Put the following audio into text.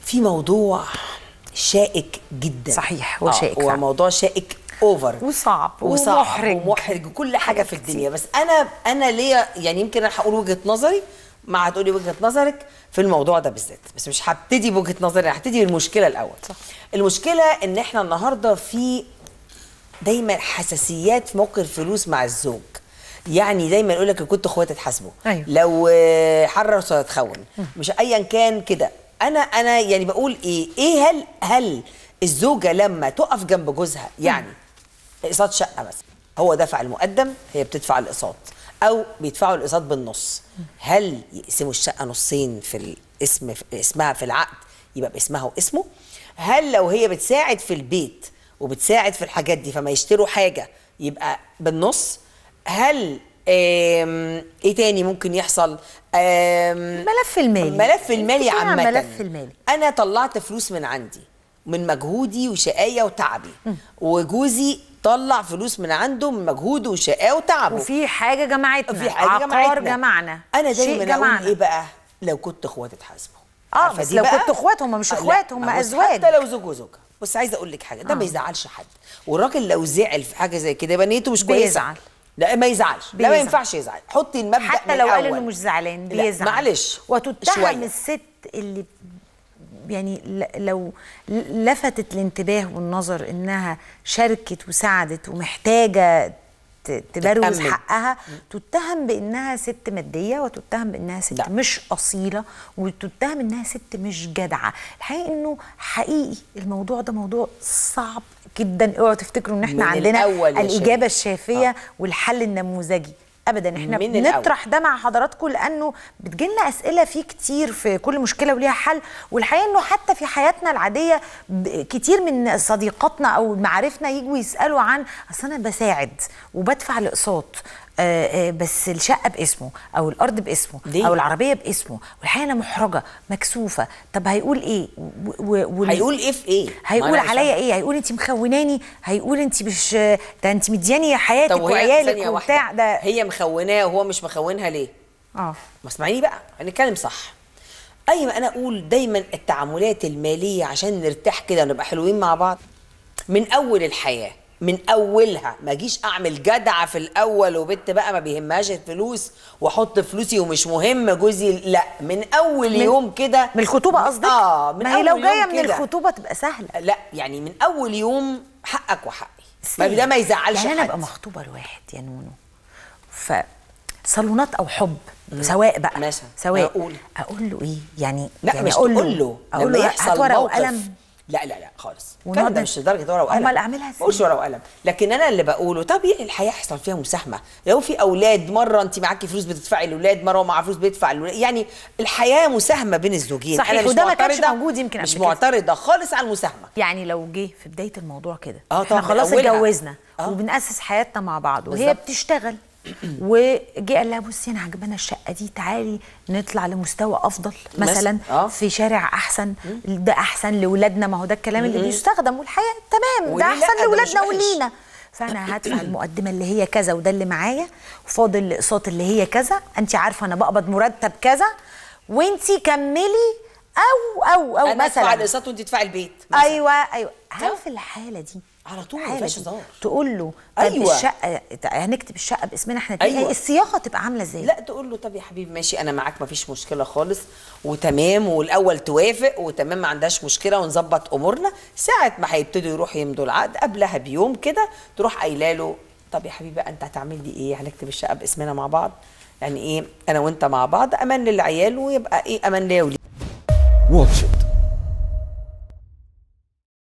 في موضوع شائك جدا صحيح، هو شائك هو فعلا. موضوع شائك اوفر وصعب وصعب ومحرج. ومحرج وكل حاجه في الدنيا بس انا انا ليا يعني يمكن انا هقول وجهه نظري ما هتقولي وجهه نظرك في الموضوع ده بالذات بس مش هبتدي بوجهه نظري هبتدي بالمشكله الاول صح. المشكله ان احنا النهارده في دايما حساسيات في موقف الفلوس مع الزوج يعني دايما يقول لك كنت اخواتي تحاسبوا أيوة. لو آه، حرر سيتخون مش ايا كان كده انا انا يعني بقول ايه ايه هل هل الزوجه لما تقف جنب جوزها يعني اقساط شقه مثلا هو دفع المقدم هي بتدفع الاقساط او بيدفعوا الاقساط بالنص هل يقسموا الشقه نصين في الاسم في اسمها في العقد يبقى باسمها واسمه هل لو هي بتساعد في البيت وبتساعد في الحاجات دي فما يشتروا حاجه يبقى بالنص هل آم، ايه تاني ممكن يحصل آم، الملف المالي الملف المالي اتفقنا على عامة الملف المالي انا طلعت فلوس من عندي من مجهودي وشقاية وتعبي وجوزي طلع فلوس من عنده من مجهوده وشقاه وتعبه وفي حاجه جمعتنا في حاجه عقار جمعتنا. جمعنا انا شيء دايما اقول جمعنا. ايه بقى لو كنت اخواتي اتحاسبوا اه عارفة بس دي لو بقى؟ كنت اخوات هم مش آه، لا، اخوات هم ما بص، ازواج حتى لو زوج وزوجه بس عايزه اقول لك حاجه ده ما آه. يزعلش حد والراجل لو زعل في حاجه زي كده يبقى نيته مش كويسه بيزعل. لا ما يزعلش لا ما بيزعل. ينفعش يزعل حطي المبدا حتى من لو قال الأول. انه مش زعلان لا، بيزعل معلش وتتهم شوية. الست اللي يعني ل- لو لفتت الانتباه والنظر انها شاركت وساعدت ومحتاجه ت- تبروز تتأمن. حقها تتهم بانها ست ماديه وتتهم بانها ست لا. مش اصيله وتتهم انها ست مش جدعه الحقيقه انه حقيقي الموضوع ده موضوع صعب جدا اوعوا تفتكروا ان احنا من عندنا الأول يا الاجابه شيرين. الشافيه آه. والحل النموذجي ابدا احنا من الأول. بنطرح ده مع حضراتكم لانه بتجيلنا اسئله فيه كتير في كل مشكله وليها حل والحقيقه انه حتى في حياتنا العاديه ب- كتير من صديقاتنا او معارفنا يجوا يسالوا عن اصل انا بساعد وبدفع الاقساط آه، آه، بس الشقه باسمه او الارض باسمه ليه؟ او العربيه باسمه والحقيقه انا محرجه مكسوفه طب هيقول ايه و- و- وال- هيقول ايه في ايه هيقول معلش. عليا ايه هيقول انت مخوناني هيقول انت مش ده انت مدياني حياتك طب وهي وعيالك ثانية وبتاع واحدة ده هي مخوناه وهو مش مخونها ليه؟ اه ما اسمعيني بقى هنتكلم صح اي ما انا اقول دايما التعاملات الماليه عشان نرتاح كده ونبقى حلوين مع بعض من اول الحياه من اولها ما اجيش اعمل جدعه في الاول وبنت بقى ما بيهمهاش الفلوس واحط فلوسي ومش مهم جوزي لا من اول من- يوم كده من الخطوبه قصدك؟ اه من ما هي لو أول جايه يوم من كده. الخطوبه تبقى سهله لا يعني من اول يوم حقك وحقي ما إزاي؟ ده ما يزعلش يعني انا حد. ابقى مخطوبه لواحد يا نونو ف صالونات او حب سواء بقى مثلا. سواء أقول. اقول له ايه يعني لا يعني مش تقول له اقول لما له يحصل هات ورقه موقف وقلم لا لا لا خالص ونقعد كان ده مش لدرجه ورقه وقلم أمال أعملها إزاي؟ ما اقولش ورقه وقلم لكن انا اللي بقوله طبيعي الحياه يحصل فيها مساهمه لو في اولاد مره انت معاكي فلوس بتدفعي الاولاد مره هو معاه فلوس بيدفع الاولاد يعني الحياه مساهمه بين الزوجين صحيح، انا مش وده ما كانش معترضة- موجود يمكن مش قبل كده. معترضه خالص على المساهمه يعني لو جه في بدايه الموضوع كده آه احنا طبعاً، خلاص من أولها. اتجوزنا آه. وبنأسس حياتنا مع بعض وهي بالظبط. بتشتغل وجه قال لها بصي انا عجبانا الشقه دي تعالي نطلع لمستوى افضل مثلا، مثلا آه. في شارع احسن ده احسن لاولادنا ما هو ده الكلام اللي بيستخدم والحقيقه تمام وليه ده لأ؟ احسن ده مش لاولادنا وحش. ولينا فانا هدفع المقدمه اللي هي كذا وده اللي معايا وفاضل الاقساط اللي هي كذا انت عارفه انا بقبض مرتب كذا وانت كملي او او او انا ادفع مثلا الاقساط وانت تدفعي البيت مثلاً. ايوه ايوه هل صح. في الحاله دي على طول، الحالة مفيهاش دي هزار. تقول له طب أيوة. الشقه هنكتب الشقه باسمنا احنا الاتنين. أيوة. الصياغه تبقى عامله ازاي لا تقول له طب يا حبيبي ماشي انا معاك مفيش مشكله خالص وتمام والاول توافق وتمام ما عندهاش مشكله ونظبط امورنا ساعه ما هيبتدوا يروحوا يمضوا العقد قبلها بيوم كده تروح قايله له طب يا حبيبي انت هتعمل لي ايه هنكتب الشقه باسمنا مع بعض يعني ايه انا وانت مع بعض امان للعيال ويبقى ايه امان ليا وليك واتش إت